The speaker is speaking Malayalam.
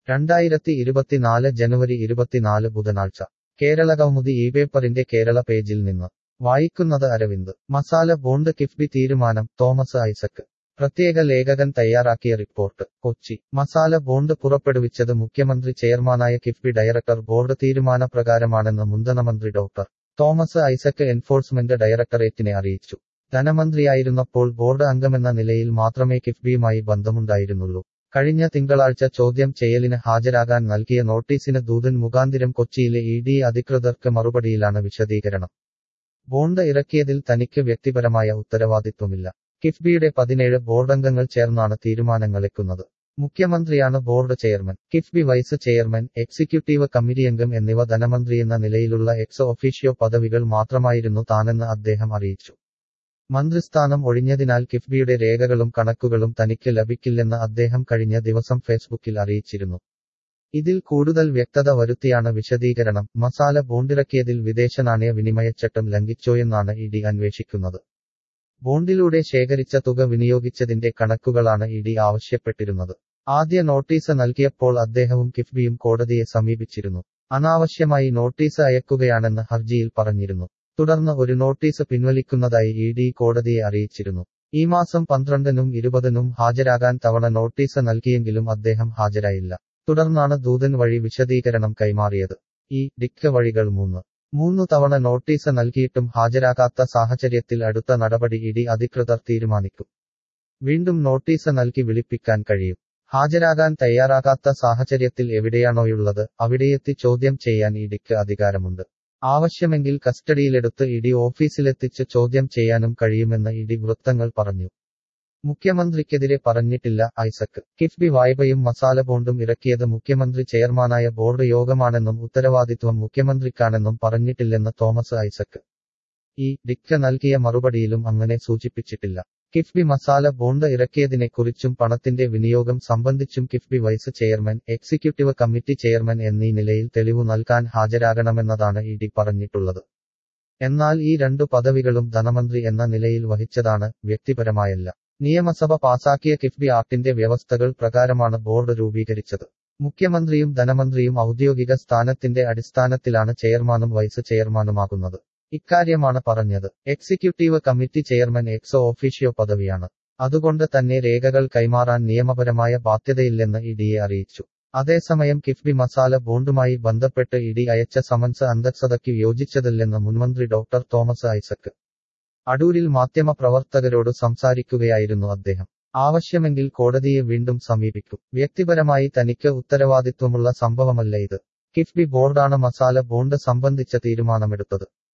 രണ്ടായിരത്തി ഇരുപത്തിനാല് ജനുവരി ഇരുപത്തിനാല് ബുധനാഴ്ച കേരള കൗമുദി ഈ പേപ്പറിന്റെ കേരള പേജിൽ നിന്ന് വായിക്കുന്നത് അരവിന്ദ് മസാല ബോണ്ട് കിഫ്ബി തീരുമാനം തോമസ് ഐസക് പ്രത്യേക ലേഖകൻ തയ്യാറാക്കിയ റിപ്പോർട്ട് കൊച്ചി മസാല ബോണ്ട് പുറപ്പെടുവിച്ചത് മുഖ്യമന്ത്രി ചെയർമാനായ കിഫ്ബി ഡയറക്ടർ ബോർഡ് തീരുമാനപ്രകാരമാണെന്ന് മുൻധനമന്ത്രി ഡോക്ടർ തോമസ് ഐസക് എൻഫോഴ്സ്മെന്റ് ഡയറക്ടറേറ്റിനെ അറിയിച്ചു ധനമന്ത്രിയായിരുന്നപ്പോൾ ബോർഡ് അംഗമെന്ന നിലയിൽ മാത്രമേ കിഫ്ബിയുമായി ബന്ധമുണ്ടായിരുന്നുള്ളൂ കഴിഞ്ഞ തിങ്കളാഴ്ച ചോദ്യം ചെയ്യലിന് ഹാജരാകാൻ നൽകിയ നോട്ടീസിന് ദൂതൻ മുഖാന്തിരം കൊച്ചിയിലെ ഇ ഡി അധികൃതർക്ക് മറുപടിയിലാണ് വിശദീകരണം ബോണ്ട് ഇറക്കിയതിൽ തനിക്ക് വ്യക്തിപരമായ ഉത്തരവാദിത്വമില്ല കിഫ്ബിയുടെ പതിനേഴ് ബോർഡംഗങ്ങൾ ചേർന്നാണ് തീരുമാനങ്ങളെക്കുന്നത് മുഖ്യമന്ത്രിയാണ് board chairman KIIFB vice chairman executive committee അംഗം എന്നിവ ധനമന്ത്രിയെന്ന നിലയിലുള്ള എക്സ് ഒഫീഷ്യോ പദവികൾ മാത്രമായിരുന്നു താനെന്ന് അദ്ദേഹം അറിയിച്ചു മന്ത്രിസ്ഥാനം ഒഴിഞ്ഞതിനാൽ കിഫ്ബിയുടെ രേഖകളും കണക്കുകളും തനിക്ക് ലഭിക്കില്ലെന്ന് അദ്ദേഹം കഴിഞ്ഞ ദിവസം ഫേസ്ബുക്കിൽ അറിയിച്ചിരുന്നു ഇതിൽ കൂടുതൽ വ്യക്തത വരുത്തിയാണ് വിശദീകരണം മസാല ബോണ്ടിറക്കിയതിൽ വിദേശ നാണയ വിനിമയച്ചട്ടം ലംഘിച്ചോയെന്നാണ് ഇ ഡി അന്വേഷിക്കുന്നത് ബോണ്ടിലൂടെ ശേഖരിച്ച തുക വിനിയോഗിച്ചതിന്റെ കണക്കുകളാണ് ഇ ഡി ആവശ്യപ്പെട്ടിരുന്നത് ആദ്യ നോട്ടീസ് നൽകിയപ്പോൾ അദ്ദേഹവും കിഫ്ബിയും കോടതിയെ സമീപിച്ചിരുന്നു അനാവശ്യമായി നോട്ടീസ് അയക്കുകയാണെന്ന് ഹർജിയിൽ പറഞ്ഞിരുന്നു തുടർന്ന് ഒരു നോട്ടീസ് പിൻവലിക്കുന്നതായി ഇ ഡി കോടതിയെ അറിയിച്ചിരുന്നു ഈ മാസം പന്ത്രണ്ടിനും ഇരുപതിനും ഹാജരാകാൻ തവണ നോട്ടീസ് നൽകിയെങ്കിലും അദ്ദേഹം ഹാജരായില്ല തുടർന്നാണ് ദൂതൻ വഴി വിശദീകരണം കൈമാറിയത് ഈ ഡിക്ക് വഴികൾ മൂന്ന് മൂന്നു തവണ നോട്ടീസ് നൽകിയിട്ടും ഹാജരാകാത്ത സാഹചര്യത്തിൽ അടുത്ത നടപടി ഇ ഡി അധികൃതർ തീരുമാനിക്കും വീണ്ടും നോട്ടീസ് നൽകി വിളിപ്പിക്കാൻ കഴിയും ഹാജരാകാൻ തയ്യാറാകാത്ത സാഹചര്യത്തിൽ എവിടെയാണോയുള്ളത് അവിടെയെത്തി ചോദ്യം ചെയ്യാൻ ഇഡിക്ക് അധികാരമുണ്ട് ആവശ്യമെങ്കിൽ കസ്റ്റഡിയിലെടുത്ത് ഇഡി ഓഫീസിലെത്തിച്ച് ചോദ്യം ചെയ്യാനും കഴിയുമെന്ന് ഇഡി വൃത്തങ്ങൾ പറഞ്ഞു മുഖ്യമന്ത്രിക്കെതിരെ പറഞ്ഞിട്ടില്ല ഐസക് കിഫ്ബി വായ്പയും മസാല ബോണ്ടും ഇറക്കിയത് മുഖ്യമന്ത്രി ചെയർമാനായ ബോർഡ് യോഗമാണെന്നും ഉത്തരവാദിത്വം മുഖ്യമന്ത്രിക്കാണെന്നും പറഞ്ഞിട്ടില്ലെന്ന് തോമസ് ഐസക് ഈ ഡിക്ക് നൽകിയ മറുപടിയിലും അങ്ങനെ സൂചിപ്പിച്ചിട്ടില്ല കിഫ്ബി മസാല ബോണ്ട് ഇറക്കിയതിനെക്കുറിച്ചും പണത്തിന്റെ വിനിയോഗം സംബന്ധിച്ചും KIIFB vice chairman executive committee chairman എന്നീ നിലയിൽ തെളിവു നൽകാൻ ഹാജരാകണമെന്നതാണ് ഇ ഡി പറഞ്ഞിട്ടുള്ളത് എന്നാൽ ഈ രണ്ടു പദവികളും ധനമന്ത്രി എന്ന നിലയിൽ വഹിച്ചതാണ് വ്യക്തിപരമായല്ല നിയമസഭ പാസാക്കിയ കിഫ്ബി ആക്ടിന്റെ വ്യവസ്ഥകൾ പ്രകാരമാണ് ബോർഡ് രൂപീകരിച്ചത് മുഖ്യമന്ത്രിയും ധനമന്ത്രിയും ഔദ്യോഗിക സ്ഥാനത്തിന്റെ അടിസ്ഥാനത്തിലാണ് ചെയർമാനും വൈസ് ചെയർമാനുമാകുന്നത് ഇക്കാര്യമാണ് പറഞ്ഞത് executive committee chairman ex officio പദവിയാണ് അതുകൊണ്ട് തന്നെ രേഖകൾ കൈമാറാൻ നിയമപരമായ ബാധ്യതയില്ലെന്ന് ഇഡിയെ അറിയിച്ചു അതേസമയം കിഫ്ബി മസാല ബോണ്ടുമായി ബന്ധപ്പെട്ട് ഇഡി അയച്ച സമൻസ് അന്തസ്സതയ്ക്ക് യോജിച്ചതല്ലെന്ന് മുൻമന്ത്രി ഡോക്ടർ തോമസ് ഐസക് അടൂരിൽ മാധ്യമ പ്രവർത്തകരോട് സംസാരിക്കുകയായിരുന്നു അദ്ദേഹം ആവശ്യമെങ്കിൽ കോടതിയെ വീണ്ടും സമീപിക്കും വ്യക്തിപരമായി തനിക്ക് ഉത്തരവാദിത്വമുള്ള സംഭവമല്ല ഇത് കിഫ്ബി ബോർഡാണ് മസാല ബോണ്ട് സംബന്ധിച്ച തീരുമാനമെടുത്തത്